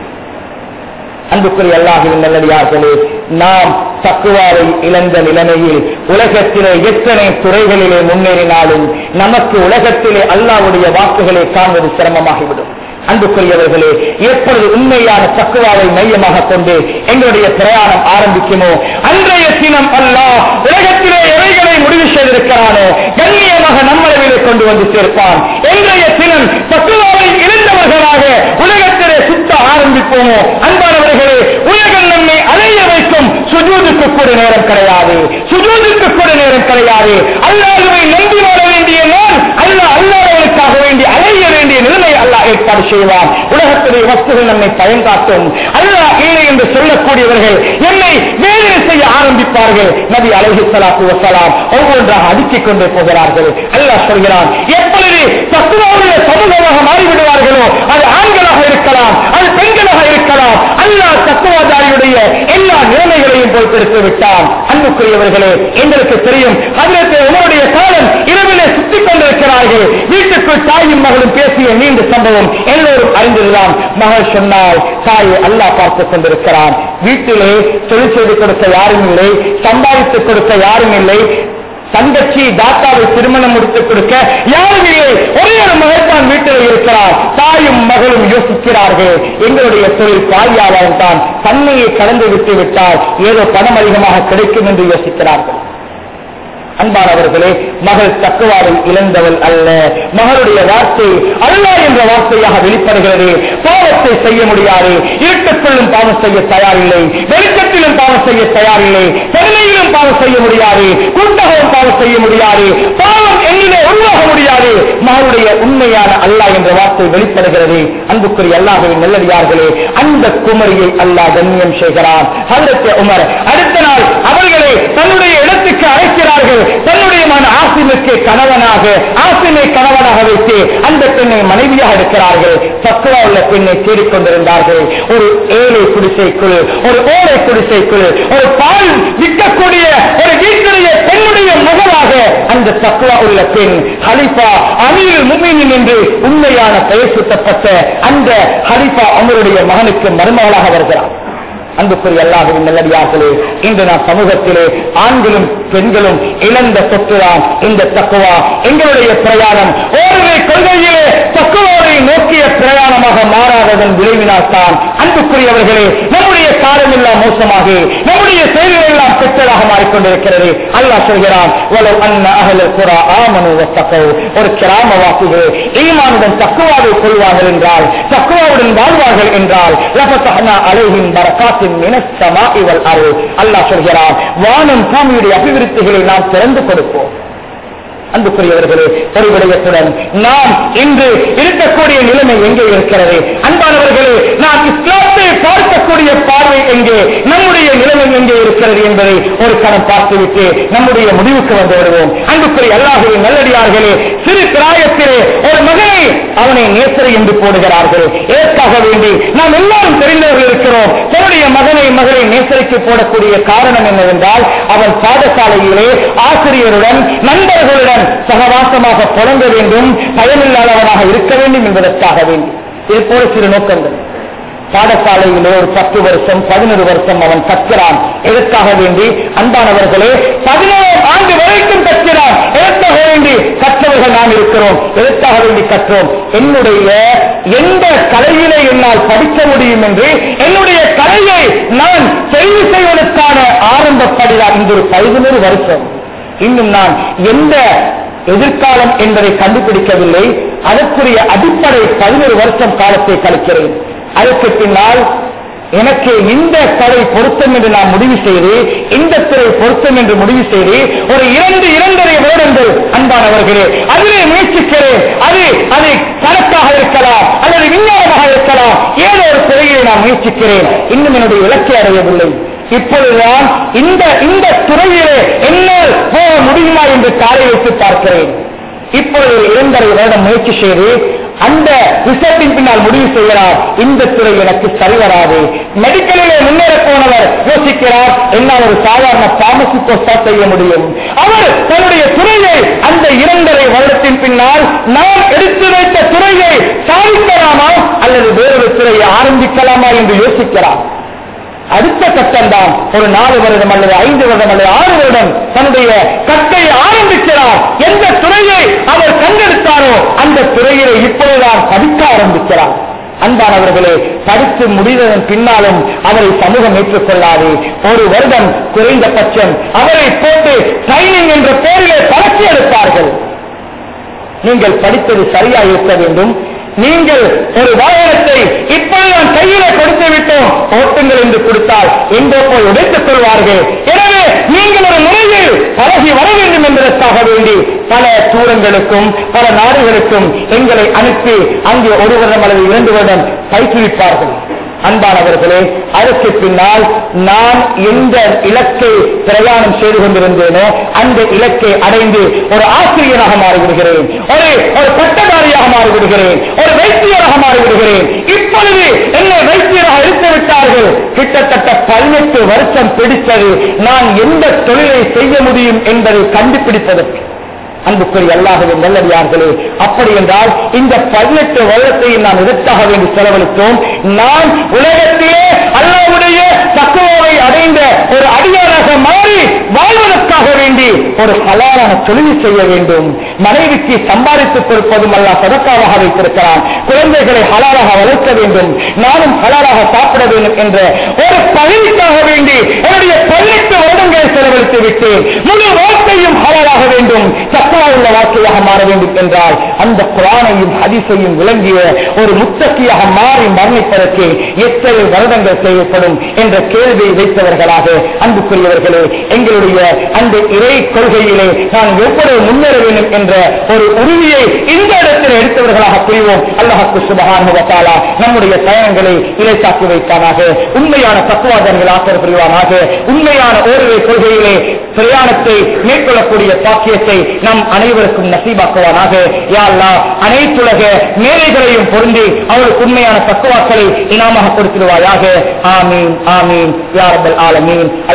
அன்புக்குரிய அல்லாஹின் நல்லடியார்களே நாம் தக்குவாவை இழந்த நிலைமையில் உலகத்திலே எத்தனை துறைகளிலே முன்னேறினாலும் நமக்கு உலகத்திலே அல்லாவுடைய வாக்குகளை காண்பது சிரமமாகிவிடும் அன்புக்குரியவர்களே எப்பொழுது உண்மையான தக்குவாவை மையமாக கொண்டு எங்களுடைய பிரயாணம் ஆரம்பிக்குமோ அன்றைய தினம் அல்லாஹ் உலகத்திலே எவைகளை முடிவு செய்திருக்கிறானோ கண்ணியமாக நம்மளவிலே கொண்டு வந்து சேர்ப்பான் இன்றைய தினம் தக்குவாவை இழந்தவர்களாக உலகத்திலே சுத்த ஆரம்பிப்போமோ அன்பானவர்களே உலகம் நம்மை அலைய வைக்கும் சுஜூதுக்கு கூட நேரம் கிடையாது சுஜூதுக்கு கூட நேரம் கிடையாது அல்லாஹுவை நம்பி வாழ வேண்டிய நான் அல்லாஹ் அல்லாதவனுக்காக வேண்டி அலைய வேண்டிய நிலைமை அல்லாஹ் ஏற்பாடு செய்வான் உலகத்திலே வஸ்துகள் நம்மை பயன்காட்டும் அல்லாஹ் இல்லை என்று சொல்லக்கூடியவர்கள் என்னை வேதனை செய்ய ஆரம்பிப்பார்கள் நபி அலைஹி ஸலாத்து வஸலாம் ஒவ்வொன்றாக அடுக்கிக் கொண்டே போகிறார்கள் அல்லாஹ் சொல்கிறான் எப்பொழுது தத்துவாவுடைய சமூகமாக மாறிவிடுவார்களோ அது ஆண்களாக இருக்கலாம் அது பெண்களாக இருக்கலாம் அல்லாஹ் தத்துவாதாரியுடைய எல்லா நிலைமைகளையும் பொறுத்தெடுத்து விட்டான் அன்புக்குரியவர்களே எங்களுக்கு தெரியும் அதற்கு உங்களுடைய காலம் இரவிலே சுத்திக் கொண்டிருக்கிறார்கள் வீட்டுக்குள் தாயும் மகளும் பேசிய நீண்ட சம்பவம் எல்லோரும் அறிந்திருந்தான் மகள் சொன்னால் தாயை அல்லாஹ் பார்த்துக் கொண்டிருக்கிறான் வீட்டிலே தொழில் செய்து கொடுக்க யாரும் இல்லை சம்பாதித்துக் கொடுக்க யாரும் இல்லை தங்கச்சி தாத்தாவை திருமணம் முடித்துக் கொடுக்க யாரும் இல்லை ஒரே ஒரு மகள் தான் வீட்டில் இருக்கிறார் தாயும் மகளும் யோசிக்கிறார்கள் எங்களுடைய தொழில் பால் வியாபாரம் தான் தன்மையை கடந்து விட்டு விட்டால் ஏதோ பணம் அதிகமாக கிடைக்கும் என்று யோசிக்கிறார்கள் அன்பானவர்களே மகள் தக்குவாவை இழந்தவள் அல்ல மகளுடைய வார்த்தை அல்லா என்ற வார்த்தையாக வெளிப்படுகிறது பாவத்தை செய்ய முடியாது இருட்டுக்குள்ளும் பாவம் செய்ய தயாரில்லை வெளிச்சத்திலும் பாவம் செய்ய தயாரில்லை தனிமையிலும் பாவம் செய்ய முடியாது குண்டகம் பாவம் செய்ய முடியாது பாவம் எண்ணிலே உருவாக முடியாது மகளுடைய உண்மையான அல்லாஹ் என்ற வார்த்தை வெளிப்படுகிறது அன்புக்குரிய அல்லாஹுவின் நல்லடியார்களே அந்த குமரியை அல்லாஹ் கண்ணியம் செய்கிறார் ஹதரத் உமர் அடுத்த நாள் அவர்களை தன்னுடைய இடத்துக்கு அழைக்கிறார்கள் தன்னுடைய மன ஆசிமுக்கு கணவனாக ஆசிமை கணவனாக வைத்து அந்த பெண்ணை மனைவியாக இருக்கிறார்கள் தக்குவா உள்ள பெண்ணை தேடிக்கொண்டிருந்தார்கள் ஒரு ஏழை குடிசைக்குள் ஒரு ஓலை குடிசைக்குள் ஒரு பால் விற்கக்கூடிய ஒரு வீட்டுடைய பெண்ணுடைய மகளாக அந்த தக்குவா உள்ள பெண் ஹலிஃபா அமீர் முமீனின் என்று உண்மையான பெயர் சுட்டப்பட்ட அந்த ஹலிஃபா அமருடைய மகனுக்கு மருமகளாக வருகிறார் அன்புக்குரிய அல்லாஹுவின் நல்லடியார்களே இன்று நாம் சமூகத்திலே ஆண்களும் பெண்களும் இழந்த சொத்துதான் இந்த தக்குவா எங்களுடைய பிரயாணம் ஓரிரை கொள்கையிலே தக்குவாவை நோக்கிய பிரயாணமாக மாறாததன் விளைவினால் தான் அன்புக்குரியவர்களே நம்முடைய காலம் எல்லாம் மோசமாக நம்முடைய செயல்கள் எல்லாம் பெற்றதாக மாறிக்கொண்டிருக்கிறது அல்லாஹ் சொல்கிறான் "வலவ் அன்ன அஹ்லல் குரா ஆமனு வத்தகவ்." ஒரு கிராமவாசிகள் ஈமானுடன் தக்குவாவை கொள்வார்கள் என்றால் தக்குவாவுடன் வாழ்வார்கள் என்றால் லபத்தஹ்னா அலைஹிம் பரக்காத்தின் மினஸ் ஸமாஇ வல் அர்ள். அல்லாஹ் சொல்கிறான் வானம் பூமியுடைய அபிவிருத்திகளை நாம் திறந்து கொடுப்போம் அன்புக்குரியவர்களே ஒரு விடயத்துடன் நாம் இன்று இருக்கக்கூடிய நிலைமை எங்கே இருக்கிறது அன்பானவர்களே நாம் இஸ்லாத்தை பார்க்கக்கூடிய பார்வை எங்கே நம்முடைய நிலைமை எங்கே இருக்கிறது என்பதை ஒரு கணம் பார்த்துவிட்டு நம்முடைய முடிவுக்கு வந்து வருவோம் அன்புக்குரிய அல்லாஹுவின் நல்லடியார்களே சிறு பிராயத்திலே ஒரு மகனை அவனை நேசரை என்று போடுகிறார்கள் ஏற்காக வேண்டி நாம் எல்லாரும் தெரிந்தவர்கள் இருக்கிறோம் தன்னுடைய மகனை மகளை நேசரிக்கு போடக்கூடிய காரணம் என்னவென்றால் அவன் பாடசாலையிலே ஆசிரியருடன் நண்பர்களுடன் சகவாசமாக புழங்க வேண்டும் பயனில்லாதவனாக இருக்க வேண்டும் என்பதற்காக வேண்டி இது போல சிறு நோக்கங்கள் பாடசாலையிலே ஒரு பத்து வருஷம் பதினொரு வருஷம் அவன் கற்கிறான் எதற்காக வேண்டி அன்பானவர்களே பதினோரு ஆண்டு வரைக்கும் கற்கிறான் எதற்காக வேண்டி கற்றவர்கள் நாம் இருக்கிறோம் எதற்காக வேண்டி கற்றோம் என்னுடைய எந்த கலையிலே என்னால் படிக்க முடியும் என்று என்னுடைய கலையை நான் தெரிவு செய்வதற்கான ஆரம்பப்படிதான் இந்த ஒரு பதினொரு வருஷம் இன்னும் நான் எந்த எதிர்காலம் என்பதை கண்டுபிடிக்கவில்லை அதற்குரிய அடிப்படை பதினொரு வருஷம் காலத்தை கழிக்கிறேன் அதற்கு பின்னால் எனக்கு இந்த கலை பொருத்தம் என்று நான் முடிவு செய்து இந்த துறை பொருத்தம் என்று முடிவு செய்து ஒரு இரண்டு இரண்டரை வருடங்கள் அன்பானவர்களே அதிலே முயற்சிக்கிறேன் அது அது கணக்காக இருக்கலாம் அல்லது விஞ்ஞானமாக இருக்கலாம் ஏதோ ஒரு துறையை நான் முயற்சிக்கிறேன் இன்னும் என்னுடைய இலக்கை அடையவில்லை இப்பொழுதுதான் இந்த இந்த துறையிலே என்னால் போக முடியுமா என்று காலை வைத்து பார்க்கிறேன் இப்பொழுது இரண்டரை வருடம் முயற்சி செய்து அந்த ரிசல்ட்டின் பின்னால் முடிவு செய்கிறார் இந்த துறை எனக்கு சரிவராது மெடிக்கலிலே முன்னேற போனவர் யோசிக்கிறார் என்னால் ஒரு சாதாரண பார்மசி கோர்ஸா செய்ய முடியும் அவர் தன்னுடைய துறையை அந்த இரண்டரை வருடத்தின் பின்னால் நாம் எடுத்து வைத்த துறையை சாதிக்கலாமா அல்லது வேறொரு துறையை ஆரம்பிக்கலாமா என்று யோசிக்கிறார் அடுத்த கட்டம் தான் ஒரு நாலு வருடம் அல்லது ஐந்து வருடம் அல்லது ஆறு வருடம் தன்னுடைய கட்டை ஆரம்பிக்கிறார் எந்த துறையை அவர் கண்டெடுத்தாரோ அந்த துறையிலே இப்பொழுதுதான் படிக்க ஆரம்பிக்கிறார் அன்பானவர்களே படித்து முடிந்ததன் பின்னாலும் அவரை சமூகம் ஏற்றுக்கொள்ளாது ஒரு வருடம் குறைந்தபட்சம் அவரை போட்டு ட்ரைனிங் என்ற பெயரிலே பரத்தி எடுப்பார்கள் நீங்கள் படித்தது சரியா இருக்க வேண்டும் நீங்கள் ஒரு வாகனத்தை இப்படி நான் கையில கொடுத்து விட்டோம் ஓட்டுங்கள் என்று கொடுத்தால் எங்கோ போய் உடைத்துக் கொள்வார்கள் எனவே நீங்கள் ஒரு முறையில் பழகி வர வேண்டும் என்பதற்காக வேண்டி பல தூரங்களுக்கும் பல நாடுகளுக்கும் எங்களை அனுப்பி அங்கே ஒரு வருடம் அல்லது இரண்டு வருடம் பயிற்றுவிப்பார்கள் அன்பானவர்களே அதற்கு பின்னால் நான் எந்த இலக்கை பிரயாணம் செய்து கொண்டிருந்தேனோ அந்த இலக்கை அடைந்து ஒரு ஆசிரியராக மாறிவிடுகிறேன் ஒரு ஒரு பட்டதாரியாக மாறிவிடுகிறேன் ஒரு வைத்தியராக மாறிவிடுகிறேன் இப்பொழுது என்னை வைத்தியராக இருந்து விட்டார்கள் கிட்டத்தட்ட பதினெட்டு வருஷம் பிடித்தது நான் எந்த தொழிலை செய்ய முடியும் என்பதை கண்டுபிடிப்பதற்கு அன்புக்குரிய அல்லாஹுவின் நல்லடியார்களே அப்படி என்றால் இந்த பதினெட்டு வருடத்தையும் நாம் எதற்காக வேண்டி செலவழித்தோம் நான் உலகத்திலே அல்லாவுடைய தக்குவாவை அடைந்த ஒரு அடியாராக மாறி வாழ்வதற்காக வேண்டி ஒரு ஹலாலான தொழில் செய்ய வேண்டும் மனைவிக்கு சம்பாதித்துக் கொடுப்பதும் அல்ல சதக்காவாக வைத்திருக்கிறான் குழந்தைகளை ஹலாலாக வளர்க்க வேண்டும் நானும் ஹலாலாக சாப்பிட வேண்டும் என்ற ஒரு பகுதிக்காக வேண்டி என்னுடைய பதினெட்டு வருடங்களை செலவழித்து விட்டேன் முழு வாழ்க்கையும் ஹலாலாக வேண்டும் தக்குவா உள்ள வாழ்க்கையாக மாற வேண்டும் என்றால் அந்த குரானையும் ஹதீஸையும் விளங்கிய ஒரு முத்தக்கியாக மாறி மரணிப்பதற்கு எத்தனை வருடங்கள் தேவைப்படும் என்ற கேள்வியை வைத்தவர்களாக அன்புக்குரியவர்களே எங்களுடைய அந்த இறை கொள்கையிலே நான் எவ்வளவு முன்னேற வேண்டும் என்ற ஒரு உறுதியை இந்த இடத்தில் எடுத்தவர்களாக புரிவோம் அல்லாஹுக்கு சுபகானுவத்தாலா நம்முடைய பயணங்களை இலைத்தாக்கி வைத்தானாக உண்மையான தத்துவாதங்கள் ஆக்கர் புரிவானாக உண்மையான ஓரிரை கொள்கையிலே பிரயாணத்தை மேற்கொள்ளக்கூடிய பாக்கியத்தை நம் அனைவருக்கும் நசீபாக்குவானாக யா அல்லாஹ் அனைத்துலக மேலைகளையும் பொருந்தி அவருக்கு உண்மையான தக்குவாக்களை இனாமாக கொடுத்திருவாயாக ஆமீன் ஆமீன் யாரபல் ஆலமீன்